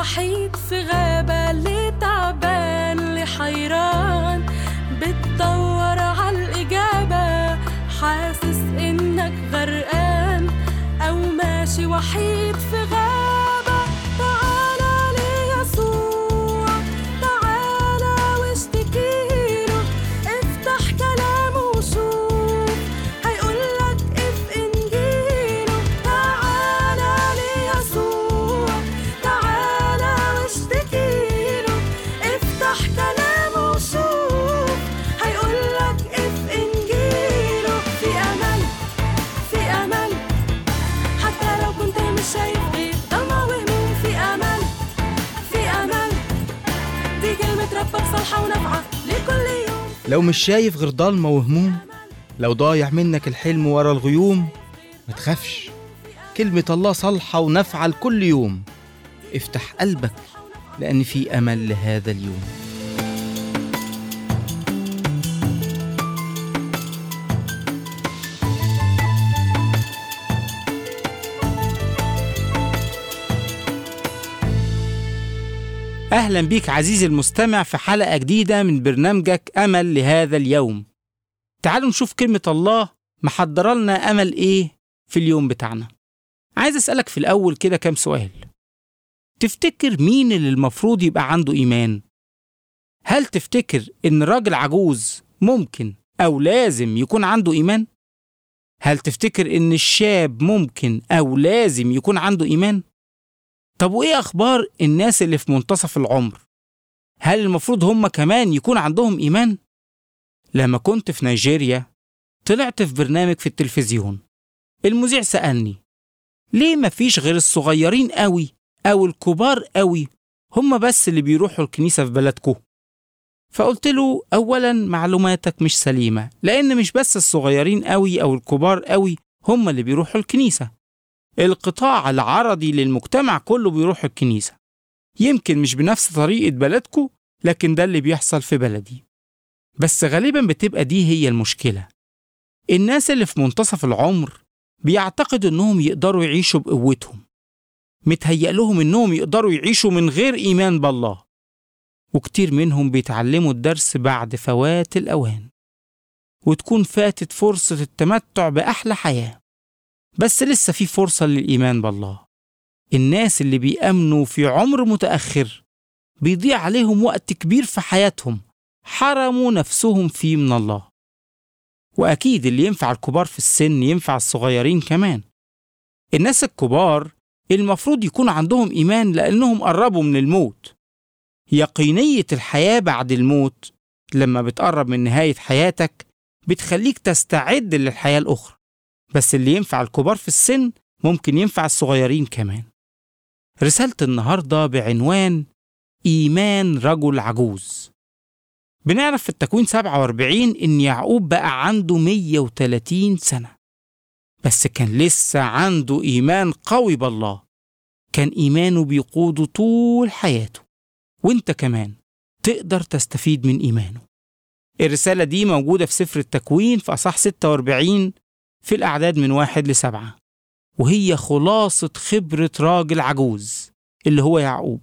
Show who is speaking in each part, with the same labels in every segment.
Speaker 1: وحيد في غابة اللي تعبان اللي حيران بتدور عالإجابة حاسس إنك غرقان أو ماشي وحيد في غابة تعالى ليسوع تعالى واشتكيله افتح كلامه وشوف هيقولك اف انجيله تعالى ليسوع تعالى واشتكيله افتح كلامه وشوف هيقولك اف انجيله في امل في امل حتى لو كنت مش شايف غير ضلمة وهموم في امل في امل دي كلمة ربك صالحة ونافعة لكل يوم
Speaker 2: لو مش شايف غير ضلمة وهموم لو ضايع منك الحلم ورا الغيوم ما تخافش كلمة الله صالحة ونافعة لكل يوم افتح قلبك لأن في أمل لهذا اليوم أهلا بيك عزيزي المستمع في حلقة جديدة من برنامجك أمل لهذا اليوم تعالوا نشوف كلمة الله محضرة لنا أمل إيه في اليوم بتاعنا عايز أسألك في الأول كده كام سؤال تفتكر مين اللي المفروض يبقى عنده إيمان؟ هل تفتكر إن راجل عجوز ممكن أو لازم يكون عنده إيمان؟ هل تفتكر إن الشاب ممكن أو لازم يكون عنده إيمان؟ طب وإيه أخبار الناس اللي في منتصف العمر؟ هل المفروض هم كمان يكون عندهم إيمان؟ لما كنت في نيجيريا طلعت في برنامج في التلفزيون المذيع سألني ليه مفيش غير الصغيرين قوي أو الكبار قوي هم بس اللي بيروحوا الكنيسة في بلدكم فقلت له أولا معلوماتك مش سليمة لأن مش بس الصغيرين قوي أو الكبار قوي هم اللي بيروحوا الكنيسة القطاع العرضي للمجتمع كله بيروح الكنيسة يمكن مش بنفس طريقة بلدكم لكن ده اللي بيحصل في بلدي بس غالبا بتبقى دي هي المشكلة الناس اللي في منتصف العمر بيعتقدوا انهم يقدروا يعيشوا بقوتهم متهيأ لهم انهم يقدروا يعيشوا من غير ايمان بالله وكتير منهم بيتعلموا الدرس بعد فوات الاوان وتكون فاتت فرصة التمتع بأحلى حياة بس لسه في فرصة للإيمان بالله الناس اللي بيأمنوا في عمر متأخر بيضيع عليهم وقت كبير في حياتهم حرموا نفسهم فيه من الله وأكيد اللي ينفع الكبار في السن ينفع الصغيرين كمان الناس الكبار المفروض يكون عندهم إيمان لأنهم قربوا من الموت يقينية الحياة بعد الموت لما بتقرب من نهاية حياتك بتخليك تستعد للحياة الأخرى بس اللي ينفع الكبار في السن ممكن ينفع الصغيرين كمان رسالة النهاردة بعنوان إيمان رجل عجوز بنعرف في التكوين 47 إن يعقوب بقى عنده 130 سنة بس كان لسه عنده إيمان قوي بالله كان إيمانه بيقوده طول حياته وإنت كمان تقدر تستفيد من إيمانه الرسالة دي موجودة في سفر التكوين في أصح 46 في الأعداد من واحد لسبعة وهي خلاصة خبرة راجل عجوز اللي هو يعقوب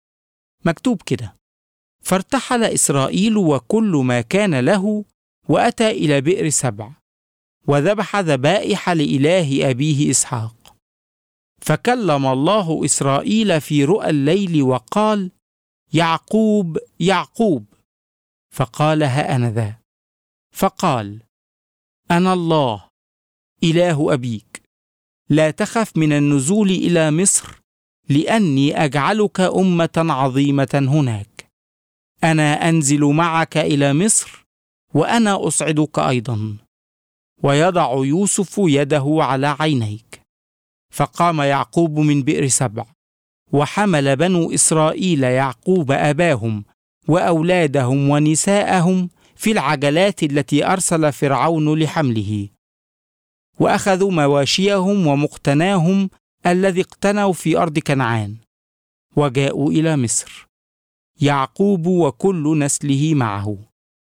Speaker 2: مكتوب كده فارتحل إسرائيل وكل ما كان له وأتى إلى بئر سبع وذبح ذبائح لإله أبيه إسحاق فكلم الله إسرائيل في رؤى الليل وقال يعقوب يعقوب فقال ها أنا ذا فقال أنا الله إله أبيك لا تخف من النزول إلى مصر لأني أجعلك أمة عظيمة هناك أنا أنزل معك إلى مصر وأنا أصعدك أيضا ويضع يوسف يده على عينيك فقام يعقوب من بئر سبع وحمل بنو إسرائيل يعقوب أباهم وأولادهم ونساءهم في العجلات التي أرسل فرعون لحمله واخذوا مواشيهم ومقتناهم الذي اقتنوا في ارض كنعان وجاءوا الى مصر يعقوب وكل نسله معه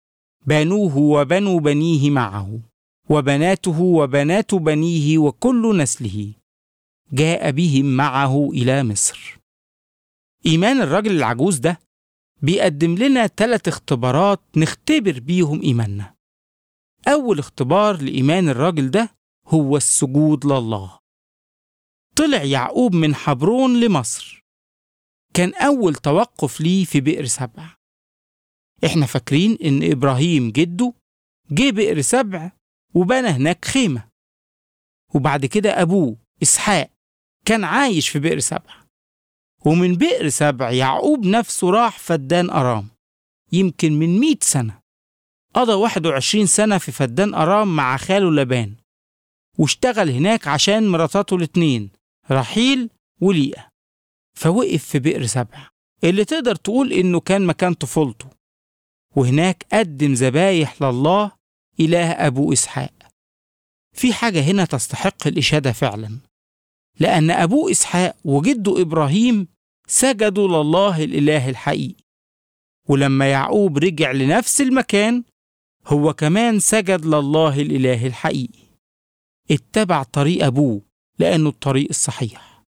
Speaker 2: بنوه وبنو بنيه معه وبناته وبنات بنيه وكل نسله جاء بهم معه الى مصر إيمان الراجل العجوز ده بيقدم لنا ثلاث اختبارات نختبر بيهم إيماننا أول اختبار لإيمان الراجل ده هو السجود لله طلع يعقوب من حبرون لمصر كان أول توقف ليه في بئر سبع إحنا فاكرين إن إبراهيم جده جه بئر سبع وبنى هناك خيمة وبعد كده أبوه إسحاق كان عايش في بئر سبع ومن بئر سبع يعقوب نفسه راح فدان أرام يمكن من مئة سنة قضى 21 سنة في فدان أرام مع خاله لبان واشتغل هناك عشان مراتاته الاتنين رحيل وليئة فوقف في بئر سبع اللي تقدر تقول إنه كان مكان طفولته وهناك قدم ذبايح لله إله أبو إسحاق في حاجة هنا تستحق الإشادة فعلا لأن أبوه إسحاق وجده إبراهيم سجدوا لله الإله الحقيقي ولما يعقوب رجع لنفس المكان هو كمان سجد لله الإله الحقيقي اتبع طريق أبوه لأنه الطريق الصحيح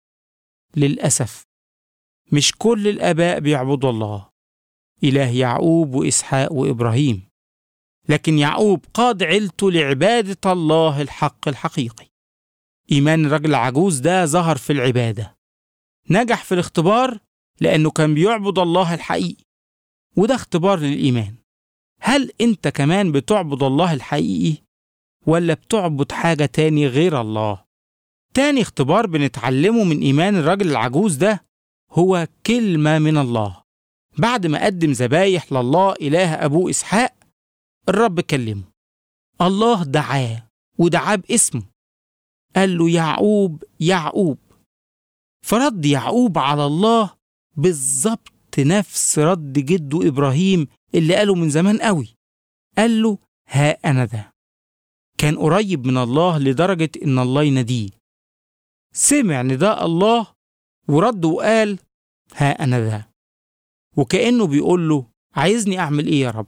Speaker 2: للأسف مش كل الآباء بيعبدوا الله إله يعقوب وإسحاق وإبراهيم لكن يعقوب قاد عيلته لعبادة الله الحق الحقيقي إيمان الرجل العجوز ده ظهر في العبادة نجح في الاختبار لأنه كان بيعبد الله الحقيقي وده اختبار للإيمان هل أنت كمان بتعبد الله الحقيقي ولا بتعبد حاجة تاني غير الله؟ تاني اختبار بنتعلمه من إيمان الرجل العجوز ده هو كلمة من الله بعد ما قدم ذبايح لله إله أبوه إسحاق الرب كلمه الله دعاه ودعاه باسمه قال له يعقوب يعقوب فرد يعقوب على الله بالظبط نفس رد جده إبراهيم اللي قاله من زمان قوي قال له ها أنا ده كان قريب من الله لدرجة إن الله يناديه سمع نداء الله ورد وقال ها أنا ذا وكأنه بيقول له عايزني أعمل إيه يا رب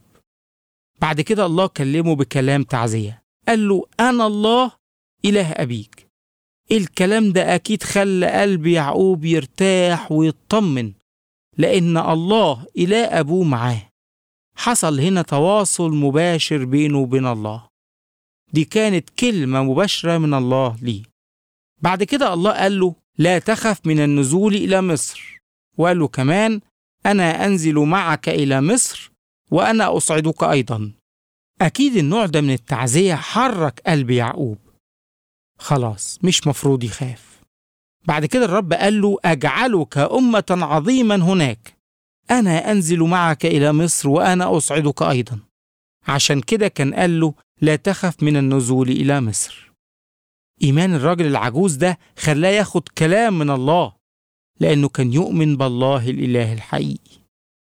Speaker 2: بعد كده الله كلمه بكلام تعزية قال له أنا الله إله أبيك الكلام ده أكيد خلى قلب يعقوب يرتاح ويطمن لأن الله إله أبوه معاه حصل هنا تواصل مباشر بينه وبين الله دي كانت كلمة مباشرة من الله ليه بعد كده الله قال له لا تخف من النزول إلى مصر وقال له كمان أنا أنزل معك إلى مصر وأنا أصعدك أيضا أكيد النوع ده من التعزية حرك قلب يعقوب خلاص مش مفروض يخاف بعد كده الرب قال له أجعلك أمة عظيما هناك أنا أنزل معك إلى مصر وأنا أصعدك أيضا عشان كده كان قال له لا تخف من النزول إلى مصر إيمان الراجل العجوز ده خلاه ياخد كلام من الله لأنه كان يؤمن بالله الإله الحقيقي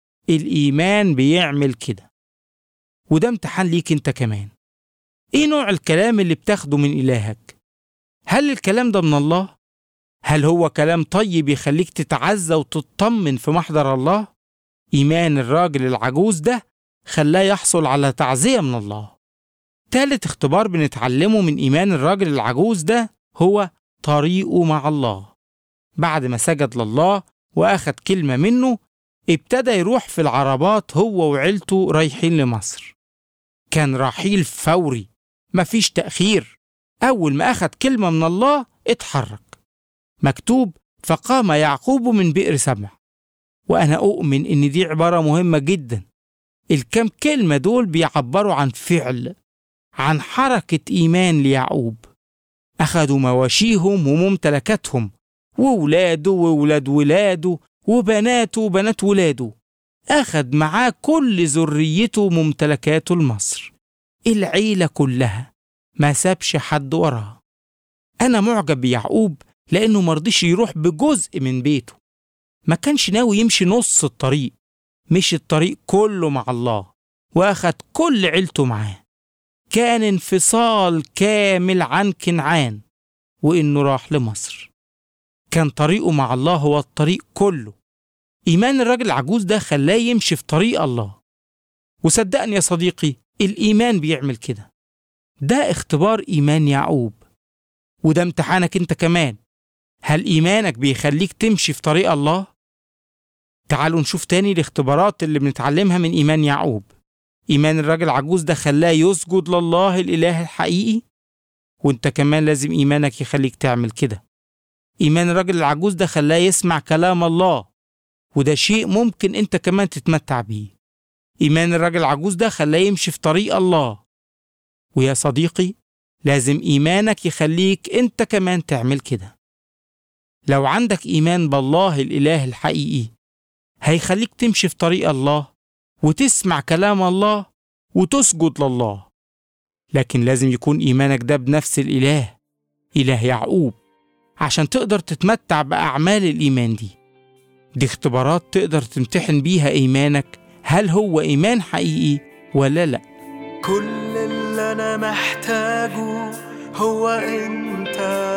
Speaker 2: الإيمان بيعمل كده وده امتحان ليك انت كمان ايه نوع الكلام اللي بتاخده من إلهك هل الكلام ده من الله هل هو كلام طيب يخليك تتعزى وتطمن في محضر الله إيمان الراجل العجوز ده خلاه يحصل على تعزية من الله تالت اختبار بنتعلمه من إيمان الراجل العجوز ده هو طريقه مع الله بعد ما سجد لله وأخد كلمة منه ابتدى يروح في العربات هو وعيلته رايحين لمصر كان رحيل فوري مفيش تأخير أول ما أخد كلمة من الله اتحرك مكتوب فقام يعقوب من بئر سبع وأنا أؤمن إن دي عبارة مهمة جدا الكام كلمة دول بيعبروا عن فعل عن حركة إيمان ليعقوب أخدوا مواشيهم وممتلكاتهم وولاده وولاد ولاده وبناته وبنات ولاده أخد معاه كل ذريته وممتلكاته لمصر العيلة كلها ما سابش حد وراه أنا معجب بيعقوب لأنه مرضيش يروح بجزء من بيته ما كانش ناوي يمشي نص الطريق مشي الطريق كله مع الله وأخد كل عيلته معاه كان انفصال كامل عن كنعان وإنه راح لمصر كان طريقه مع الله هو الطريق كله إيمان الراجل العجوز ده خلاه يمشي في طريق الله وصدقني يا صديقي الإيمان بيعمل كده ده اختبار إيمان يعقوب وده امتحانك انت كمان هل إيمانك بيخليك تمشي في طريق الله؟ تعالوا نشوف تاني الاختبارات اللي بنتعلمها من إيمان يعقوب إيمان الراجل العجوز ده خلاه يسجد لله الإله الحقيقي وانت كمان لازم إيمانك يخليك تعمل كده إيمان الراجل العجوز ده خلاه يسمع كلام الله وده شيء ممكن انت كمان تتمتع بيه إيمان الراجل العجوز ده خلاه يمشي في طريق الله ويا صديقي لازم إيمانك يخليك انت كمان تعمل كده لو عندك إيمان بالله الإله الحقيقي هيخليك تمشي في طريق الله وتسمع كلام الله وتسجد لله لكن لازم يكون إيمانك ده بنفس الإله إله يعقوب عشان تقدر تتمتع بأعمال الإيمان دي دي اختبارات تقدر تمتحن بيها إيمانك هل هو إيمان حقيقي ولا لأ
Speaker 3: كل اللي انا محتاجه هو انت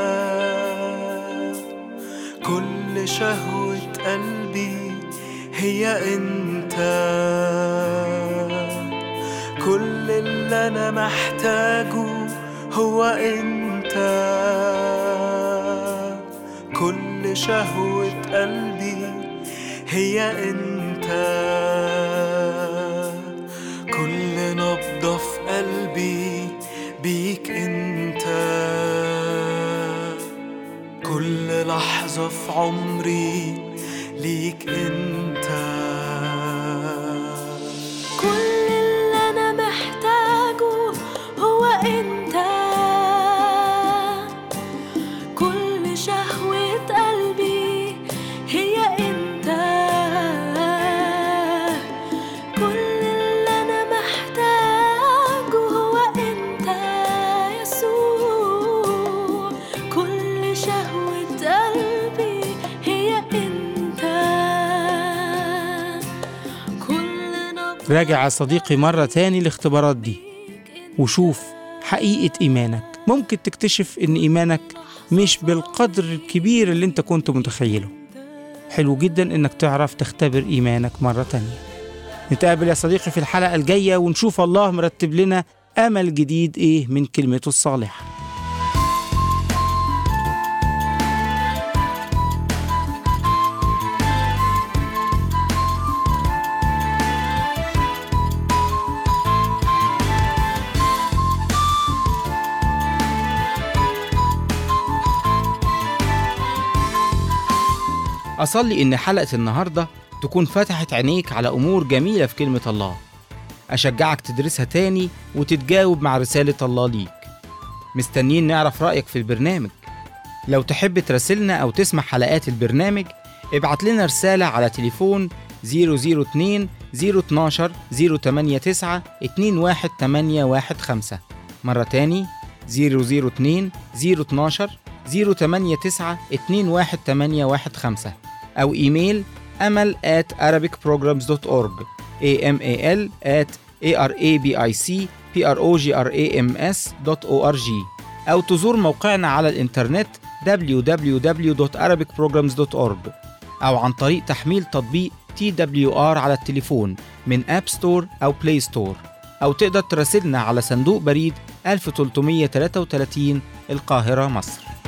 Speaker 3: كل شهوة قلبي هي انت كل اللي انا محتاجه هو انت كل شهوة قلبي هي انت كل نبضة في قلبي بيك انت كل لحظة في عمري ليك انت
Speaker 1: كل اللي أنا محتاجه هو أنت كل شهوة قلبي هي أنت كل اللي أنا محتاجه هو أنت يسوع كل شهوة قلبي هي أنت كل نبض
Speaker 2: راجع يا صديقي مرة تاني الاختبارات دي وشوف حقيقة إيمانك ممكن تكتشف إن إيمانك مش بالقدر الكبير اللي أنت كنت متخيله حلو جدا إنك تعرف تختبر إيمانك مرة تانية نتقابل يا صديقي في الحلقة الجاية ونشوف الله مرتب لنا أمل جديد إيه من كلمته الصالحة أصلي إن حلقة النهاردة تكون فتحت عينيك على أمور جميلة في كلمة الله أشجعك تدرسها تاني وتتجاوب مع رسالة الله ليك مستنيين نعرف رأيك في البرنامج لو تحب تراسلنا أو تسمع حلقات البرنامج ابعت لنا رسالة على تليفون 002 012 089 21815 مرة تاني 002 012 089 21815 أو إيميل أمل at arabicprograms.org amal at arabicprograms.org أو تزور موقعنا على الإنترنت www.arabicprograms.org أو عن طريق تحميل تطبيق TWR على التليفون من أب ستور أو بلاي ستور أو تقدر تراسلنا على صندوق بريد 1333 القاهرة مصر